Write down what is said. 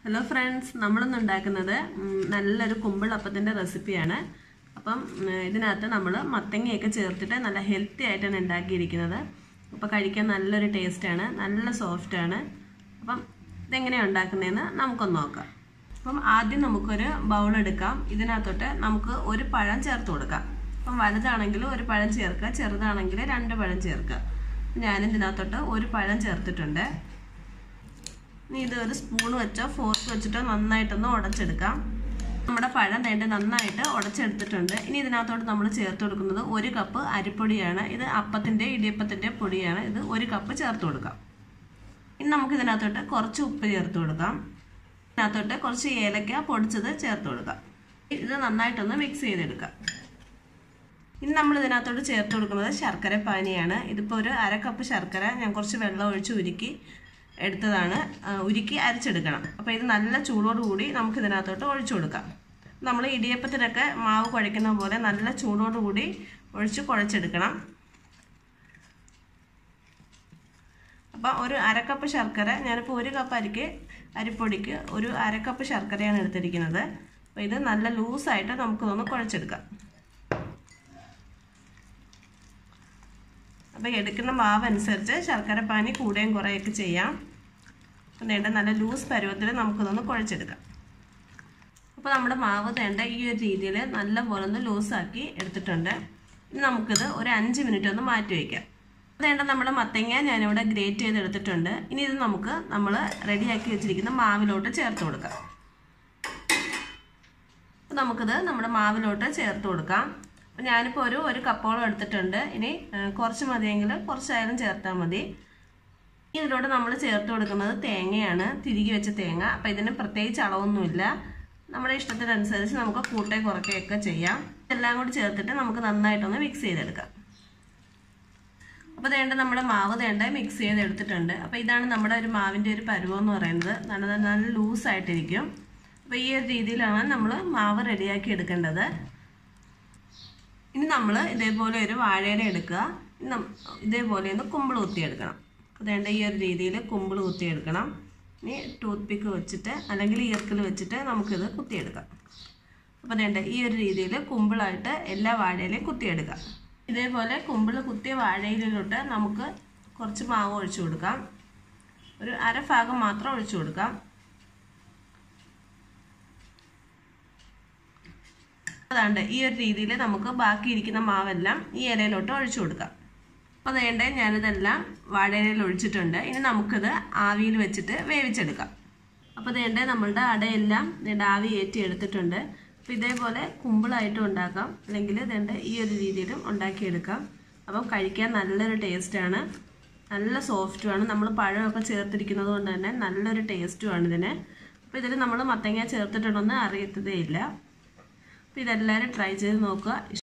hello friends നമ്മളിന്ന് ഉണ്ടാക്കുന്നത് ഉം, നല്ലൊരു കുമ്പിളപ്പത്തിൻ്റെ റെസിപ്പിയാണ് അപ്പം ഉം, ഇതിനകത്ത് നമ്മൾ മത്തങ്ങയൊക്കെ ചേർത്തിട്ട് നല്ല ഹെൽത്തി ആയിട്ടാണ് ഉണ്ടാക്കിയിരിക്കുന്നത് അപ്പോൾ കഴിക്കാൻ നല്ലൊരു ടേസ്റ്റാണ് നല്ല സോഫ്റ്റാണ് അപ്പം ഇതെങ്ങനെയാണ് ഉണ്ടാക്കുന്നതെന്ന് നമുക്കൊന്ന് നോക്കാം അപ്പം ആദ്യം നമുക്കൊരു ബൗൾ എടുക്കാം ഇതിനകത്തോട്ട് നമുക്ക് ഒരു പഴം ചേർത്ത് കൊടുക്കാം അപ്പം വലുതാണെങ്കിൽ ഒരു പഴം ചേർക്കുക ചെറുതാണെങ്കിൽ രണ്ട് പഴം ചേർക്കുക ഞാൻ ഇതിനകത്തോട്ട് ഒരു പഴം ചേർത്തിട്ടുണ്ട് ഇനി ഇത് ഒരു സ്പൂൺ വെച്ചോ ഫോർക്ക് വെച്ചിട്ടോ നന്നായിട്ടൊന്ന് ഉടച്ചെടുക്കാം നമ്മുടെ പഴം തേണ്ട നന്നായിട്ട് ഉടച്ചെടുത്തിട്ടുണ്ട് ഇനി ഇതിനകത്തോട്ട് നമ്മൾ ചേർത്ത് കൊടുക്കുന്നത് ഒരു കപ്പ് അരിപ്പൊടിയാണ് ഇത് അപ്പത്തിൻ്റെ ഇടിയപ്പത്തിൻ്റെ പൊടിയാണ് ഇത് ഒരു കപ്പ് ചേർത്ത് കൊടുക്കാം ഇനി നമുക്ക് ഇതിനകത്തോട്ട് കുറച്ച് ഉപ്പ് ചേർത്ത് കൊടുക്കാം ഇതിനകത്തോട്ട് കുറച്ച് ഏലക്ക പൊടിച്ചത് ചേർത്ത് കൊടുക്കാം ഇത് നന്നായിട്ടൊന്ന് മിക്സ് ചെയ്തെടുക്കാം ഇനി നമ്മൾ ഇതിനകത്തോട്ട് ചേർത്ത് കൊടുക്കുന്നത് ശർക്കര പാനിയാണ് ഇതിപ്പോൾ ഒരു അര കപ്പ് ശർക്കര ഞാൻ കുറച്ച് വെള്ളം ഒഴിച്ച് ഉരുക്കി എടുത്തതാണ് ആ, ഉരുക്കി അരച്ചെടുക്കണം അപ്പോൾ ഇത് നല്ല ചൂടോടുകൂടി നമുക്ക് ഇതിനകത്തോട്ട് ഒഴിച്ചു കൊടുക്കാം നമ്മൾ ഇടിയപ്പത്തിനൊക്കെ മാവ് കുഴയ്ക്കുന്ന പോലെ നല്ല ചൂടോടുകൂടി ഒഴിച്ച് കുഴച്ചെടുക്കണം അപ്പോൾ ഒരു അരക്കപ്പ് ശർക്കര ഞാനിപ്പോൾ ഒരു കപ്പ് അരിക്ക് അരിപ്പൊടിക്ക് ഒരു അരക്കപ്പ് ശർക്കരയാണ് എടുത്തിരിക്കുന്നത് അപ്പോൾ ഇത് നല്ല ലൂസായിട്ട് നമുക്കിതൊന്ന് കുഴച്ചെടുക്കാം അപ്പോൾ എടുക്കുന്ന മാവ് അനുസരിച്ച് ശർക്കര പാനി കൂടുകയും കുറയുകയൊക്കെ ചെയ്യാം അപ്പം വേണ്ട നല്ല ലൂസ് പരുവത്തിൽ നമുക്കിതൊന്ന് കുഴച്ചെടുക്കാം അപ്പോൾ നമ്മുടെ മാവ് തേണ്ട ഈ ഒരു രീതിയിൽ നല്ല പോലെ ഒന്ന് ലൂസാക്കി എടുത്തിട്ടുണ്ട് ഇനി നമുക്കിത് ഒരു അഞ്ച് മിനിറ്റ് ഒന്ന് മാറ്റി വയ്ക്കാം വേണ്ട നമ്മുടെ മത്തങ്ങ ഞാനിവിടെ ഗ്രേറ്റ് ചെയ്ത് എടുത്തിട്ടുണ്ട് ഇനി ഇത് നമുക്ക് നമ്മൾ റെഡിയാക്കി വെച്ചിരിക്കുന്ന മാവിലോട്ട് ചേർത്ത് കൊടുക്കാം അപ്പോൾ നമുക്കിത് നമ്മുടെ മാവിലോട്ട് ചേർത്ത് കൊടുക്കാം അപ്പോൾ ഞാനിപ്പോൾ ഒരു ഒരു കപ്പോളം എടുത്തിട്ടുണ്ട് ഇനി ആ, കുറച്ച് മതിയെങ്കിൽ കുറച്ചായാലും ചേർത്താൽ മതി ഇതിലൂടെ നമ്മൾ ചേർത്ത് കൊടുക്കുന്നത് തേങ്ങയാണ് തിരികെ വെച്ച തേങ്ങ അപ്പോൾ ഇതിന് പ്രത്യേകിച്ച് അളവൊന്നുമില്ല നമ്മുടെ ഇഷ്ടത്തിനനുസരിച്ച് നമുക്ക് കൂട്ടേ കുറയ്ക്കുകയൊക്കെ ചെയ്യാം എല്ലാം കൂടി ചേർത്തിട്ട് നമുക്ക് നന്നായിട്ടൊന്ന് മിക്സ് ചെയ്തെടുക്കാം അപ്പോൾ വേണ്ട നമ്മുടെ മാവ് തേണ്ട മിക്സ് ചെയ്ത് എടുത്തിട്ടുണ്ട് അപ്പോൾ ഇതാണ് നമ്മുടെ ഒരു മാവിൻ്റെ ഒരു പരുവം എന്ന് പറയുന്നത് നല്ല നല്ല ലൂസായിട്ടിരിക്കും അപ്പോൾ ഈ ഒരു രീതിയിലാണ് നമ്മൾ മാവ് റെഡിയാക്കി എടുക്കേണ്ടത് ഇനി നമ്മൾ ഇതേപോലെ ഒരു വാഴയില എടുക്കുക ഇനി നം- ഇതേപോലെ ഒന്ന് കുമ്പിൾ കുത്തിയെടുക്കണം അതേണ്ട ഈ ഒരു രീതിയിൽ കുമ്പിൾ കുത്തിയെടുക്കണം ഇനി ടൂത്ത് പിക്ക് വെച്ചിട്ട് അല്ലെങ്കിൽ ഈർക്കിൽ വെച്ചിട്ട് നമുക്കിത് കുത്തിയെടുക്കാം അപ്പോൾ അതേണ്ട ഈ ഒരു രീതിയിൽ കുമ്പിളായിട്ട് എല്ലാ വാഴയിലയും കുത്തിയെടുക്കാം ഇതേപോലെ കുമ്പിൾ കുത്തിയ വാഴയിലോട്ട് നമുക്ക് കുറച്ച് മാവ് ഒഴിച്ചു കൊടുക്കാം ഒരു അര ഭാഗം മാത്രം ഒഴിച്ചു കൊടുക്കാം അതാണ്ട് ഈ ഒരു രീതിയിൽ നമുക്ക് ബാക്കി ഇരിക്കുന്ന മാവെല്ലാം ഈ ഇലയിലോട്ട് ഒഴിച്ചു കൊടുക്കാം അപ്പോൾ വേണ്ടേ ഞാനിതെല്ലാം വാഴയിലയിൽ ഒഴിച്ചിട്ടുണ്ട് ഇനി നമുക്കിത് ആവിയിൽ വെച്ചിട്ട് വേവിച്ചെടുക്കാം അപ്പോൾ വേണ്ടേ നമ്മളുടെ അടയെല്ലാം വേണ്ട ആവി ഏറ്റി എടുത്തിട്ടുണ്ട് അപ്പോൾ ഇതേപോലെ കുമ്പിളായിട്ടും ഉണ്ടാക്കാം അല്ലെങ്കിൽ വേണ്ട ഈ ഒരു രീതിയിലും ഉണ്ടാക്കിയെടുക്കാം അപ്പം കഴിക്കാൻ നല്ലൊരു ടേസ്റ്റാണ് നല്ല സോഫ്റ്റുമാണ് നമ്മൾ പഴമൊക്കെ ചേർത്തിരിക്കുന്നത് കൊണ്ട് തന്നെ നല്ലൊരു ടേസ്റ്റുമാണ് ഇതിന് അപ്പോൾ ഇതിൽ നമ്മൾ മത്തങ്ങ ചേർത്തിട്ടുണ്ടെന്ന് അറിയത്തതേ ഇല്ല അപ്പോൾ ഇതെല്ലാവരും ട്രൈ ചെയ്ത് നോക്കുക